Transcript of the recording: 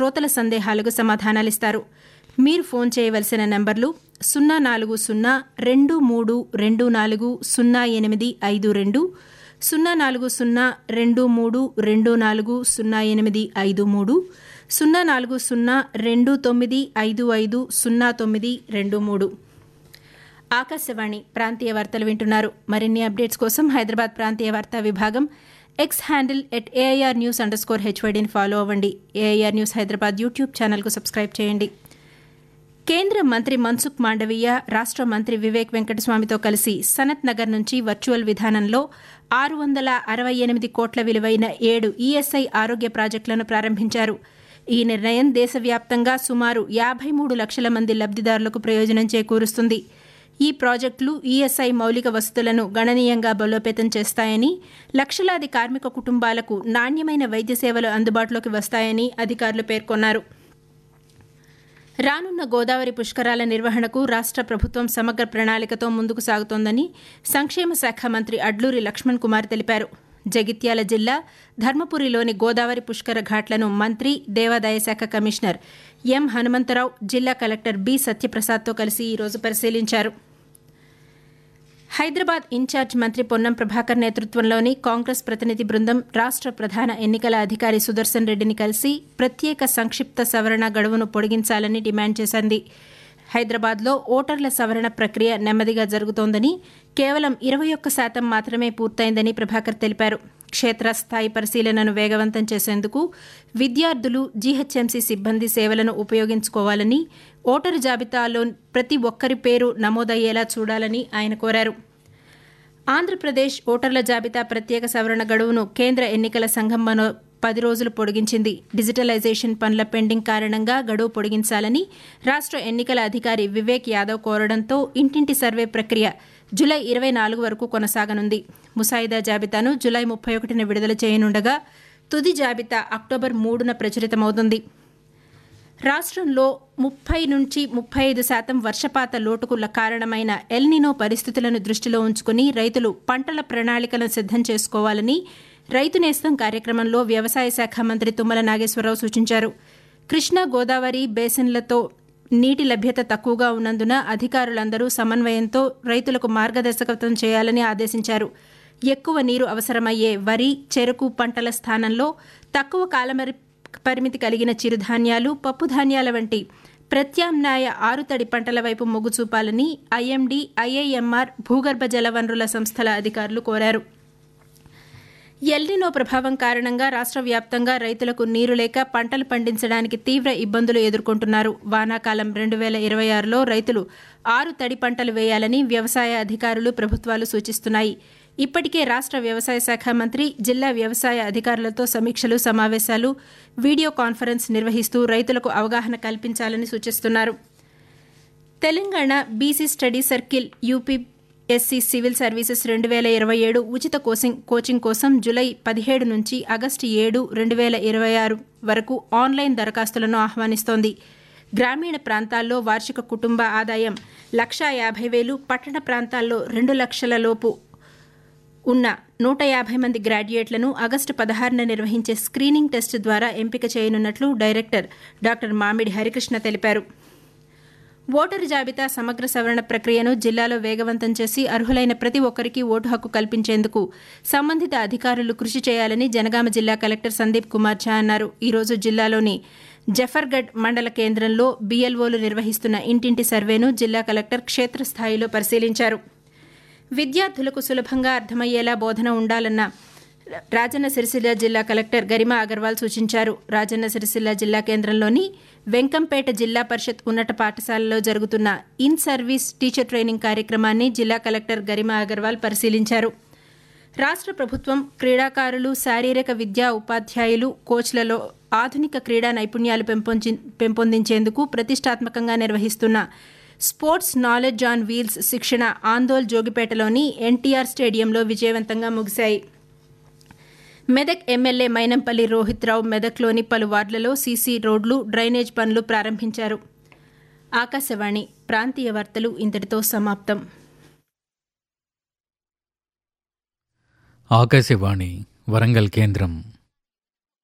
శ్రోతల సందేహాలకు సమాధానాలిస్తారు మీరు ఫోన్ చేయవలసిన నంబర్లు సున్నా నాలుగు సున్నా రెండు మూడు రెండు నాలుగు సున్నా ఎనిమిది ఐదు రెండు సున్నా నాలుగు సున్నా రెండు మూడు రెండు నాలుగు సున్నా ఎనిమిది ఐదు మూడు సున్నా నాలుగు సున్నా రెండు తొమ్మిది ఐదు ఐదు సున్నా తొమ్మిది రెండు మూడు ఆకాశవాణి ప్రాంతీయ వార్తలు వింటున్నారు మరిన్ని అప్డేట్స్ కోసం హైదరాబాద్ ప్రాంతీయ వార్తా విభాగం X handle at AIR news underscore హెచ్వైడీని ఫాలో అవ్వండి ఏఐఆర్ న్యూస్ హైదరాబాద్ యూట్యూబ్ ఛానల్కు సబ్స్క్రైబ్ చేయండి కేంద్ర మంత్రి మన్సుఖ్ మాండవీయ రాష్ట మంత్రి వివేక్ వెంకటస్వామితో కలిసి సనత్ నగర్ నుంచి వర్చువల్ విధానంలో ఆరు వందల అరవై ఎనిమిది కోట్ల విలువైన ఏడు ఈఎస్ఐ ఆరోగ్య ప్రాజెక్టులను ప్రారంభించారు ఈ నిర్ణయం దేశవ్యాప్తంగా సుమారు యాభై మూడు లక్షల మంది లబ్దిదారులకు ప్రయోజనం చేకూరుస్తుంది ఈ ప్రాజెక్టులు ఈఎస్ఐ మౌలిక వసతులను గణనీయంగా బలోపేతం చేస్తాయని లక్షలాది కార్మిక కుటుంబాలకు నాణ్యమైన వైద్య సేవలు అందుబాటులోకి వస్తాయని అధికారులు పేర్కొన్నారు రానున్న గోదావరి పుష్కరాల నిర్వహణకు రాష్ట ప్రభుత్వం సమగ్ర ప్రణాళికతో ముందుకు సాగుతోందని సంక్షేమ శాఖ మంత్రి అడ్లూరి లక్ష్మణ్ కుమార్ తెలిపారు జగిత్యాల జిల్లా ధర్మపురిలోని గోదావరి పుష్కర ఘాట్లను మంత్రి దేవాదాయ శాఖ కమిషనర్ ఎం హనుమంతరావు జిల్లా కలెక్టర్ బి సత్యప్రసాద్తో కలిసి ఈరోజు పరిశీలించారు హైదరాబాద్ ఇన్ఛార్జ్ మంత్రి పొన్నం ప్రభాకర్ నేతృత్వంలోని కాంగ్రెస్ ప్రతినిధి బృందం రాష్ట ప్రధాన ఎన్నికల అధికారి సుదర్శన్ రెడ్డిని కలిసి ప్రత్యేక సంక్షిప్త సవరణ గడువును పొడిగించాలని డిమాండ్ చేసింది హైదరాబాద్లో ఓటర్ల సవరణ ప్రక్రియ నెమ్మదిగా జరుగుతోందని కేవలం ఇరవై ఒక్క శాతం మాత్రమే పూర్తయిందని ప్రభాకర్ తెలిపారు క్షేత్రస్థాయి పరిశీలనను వేగవంతం చేసేందుకు విద్యార్థులు జీహెచ్ఎంసీ సిబ్బంది సేవలను ఉపయోగించుకోవాలని ఓటరు జాబితాలో ప్రతి ఒక్కరి పేరు నమోదయ్యేలా చూడాలని ఆయన కోరారు ఆంధ్రప్రదేశ్ ఓటర్ల జాబితా ప్రత్యేక సవరణ గడువును కేంద్ర ఎన్నికల సంఘం మనో పది రోజులు పొడిగించింది డిజిటలైజేషన్ పనుల పెండింగ్ కారణంగా గడువు పొడిగించాలని రాష్ట ఎన్నికల అధికారి వివేక్ యాదవ్ కోరడంతో ఇంటింటి సర్వే ప్రక్రియ జులై ఇరవై నాలుగు వరకు కొనసాగనుంది ముసాయిదా జాబితాను జులై ముప్పై ఒకటిన విడుదల చేయనుండగా తుది జాబితా అక్టోబర్ మూడున ప్రచురితమవుతుంది రాష్ట్రంలో ముప్పై నుంచి ముప్పై ఐదు శాతం వర్షపాత లోటుకు కారణమైన ఎల్నినో పరిస్థితులను దృష్టిలో ఉంచుకుని రైతులు పంటల ప్రణాళికలను సిద్దం చేసుకోవాలని రైతు నేస్తం కార్యక్రమంలో వ్యవసాయ శాఖ మంత్రి తుమ్మల నాగేశ్వరరావు సూచించారు కృష్ణా గోదావరి బేసిన్లతో నీటి లభ్యత తక్కువగా ఉన్నందున అధికారులందరూ సమన్వయంతో రైతులకు మార్గదర్శకత్వం చేయాలని ఆదేశించారు ఎక్కువ నీరు అవసరమయ్యే వరి చెరుకు పంటల స్థానంలో తక్కువ కాలమరి పరిమితి కలిగిన చిరుధాన్యాలు పప్పుధాన్యాల వంటి ప్రత్యామ్నాయ ఆరుతడి పంటల వైపు మొగ్గు చూపాలని ఐఎండీ ఐఐఎంఆర్ భూగర్భ జలవనరుల సంస్థల అధికారులు కోరారు ఎల్నినో ప్రభావం కారణంగా రాష్ట్ర వ్యాప్తంగా రైతులకు నీరు లేక పంటలు పండించడానికి తీవ్ర ఇబ్బందులు ఎదుర్కొంటున్నారు వానాకాలం రెండు వేల ఇరవై ఆరులో రైతులు ఆరు తడి పంటలు వేయాలని వ్యవసాయ అధికారులు ప్రభుత్వాలు సూచిస్తున్నాయి ఇప్పటికే రాష్ట్ర వ్యవసాయ శాఖ మంత్రి జిల్లా వ్యవసాయ అధికారులతో సమీక్షలు సమావేశాలు వీడియో కాన్ఫరెన్స్ నిర్వహిస్తూ రైతులకు అవగాహన కల్పించాలని సూచిస్తున్నారు Telangana BC study circle UP SC civil services రెండు వేల ఇరవై ఏడు ఉచిత కోచింగ్ కోచింగ్ కోసం జులై పదిహేడు నుంచి ఆగస్టు ఏడు రెండు వేల ఇరవై ఆరు వరకు ఆన్లైన్ దరఖాస్తులను ఆహ్వానిస్తోంది గ్రామీణ ప్రాంతాల్లో వార్షిక కుటుంబ ఆదాయం లక్షా యాభై వేలు పట్టణ ప్రాంతాల్లో రెండు లక్షల లోపు ఉన్న నూట యాభై మంది గ్రాడ్యుయేట్లను ఆగస్టు పదహారున నిర్వహించే స్క్రీనింగ్ టెస్ట్ ద్వారా ఎంపిక చేయనున్నట్లు డైరెక్టర్ డాక్టర్ మామిడి హరికృష్ణ తెలిపారు ఓటరు జాబితా సమగ్ర సవరణ ప్రక్రియను జిల్లాలో వేగవంతం చేసి అర్హులైన ప్రతి ఒక్కరికి ఓటు హక్కు కల్పించేందుకు సంబంధిత అధికారులు కృషి చేయాలని జనగామ జిల్లా కలెక్టర్ సందీప్ కుమార్ ఝా అన్నారు ఈరోజు జిల్లాలోని జఫర్గఢ్ మండల కేంద్రంలో బీఎల్ఓలు నిర్వహిస్తున్న ఇంటింటి సర్వేను జిల్లా కలెక్టర్ క్షేత్రస్థాయిలో పరిశీలించారు విద్యార్థులకు సులభంగా అర్థమయ్యేలా బోధన ఉండాలన్న రాజన్న సిరిసిల్ల జిల్లా కలెక్టర్ గరిమా అగర్వాల్ సూచించారు రాజన్న సిరిసిల్ల జిల్లా కేంద్రంలోని వెంకంపేట జిల్లా పరిషత్ ఉన్నత పాఠశాలలో జరుగుతున్న ఇన్ సర్వీస్ టీచర్ ట్రైనింగ్ కార్యక్రమాన్ని జిల్లా కలెక్టర్ గరిమా అగర్వాల్ పరిశీలించారు రాష్ట్ర ప్రభుత్వం క్రీడాకారులు శారీరక విద్యా ఉపాధ్యాయులు కోచ్లలో ఆధునిక క్రీడా నైపుణ్యాలు పెంపొందించేందుకు ప్రతిష్టాత్మకంగా నిర్వహిస్తున్న స్పోర్ట్స్ నాలెడ్జ్ ఆన్ వీల్స్ శిక్షణ ఆందోల్ జోగిపేటలోని ఎన్టీఆర్ స్టేడియంలో విజయవంతంగా ముగిశాయి మెదక్ ఎమ్మెల్యే మైనంపల్లి రోహిత్ రావు మెదక్లోని పలు వార్డులలో సీసీ రోడ్లు డ్రైనేజ్ పనులు ప్రారంభించారు ఆకాశవాణి ప్రాంతీయ వార్తలు ఇంతటితో సమాప్తం ఆకాశవాణి వరంగల్ కేంద్రం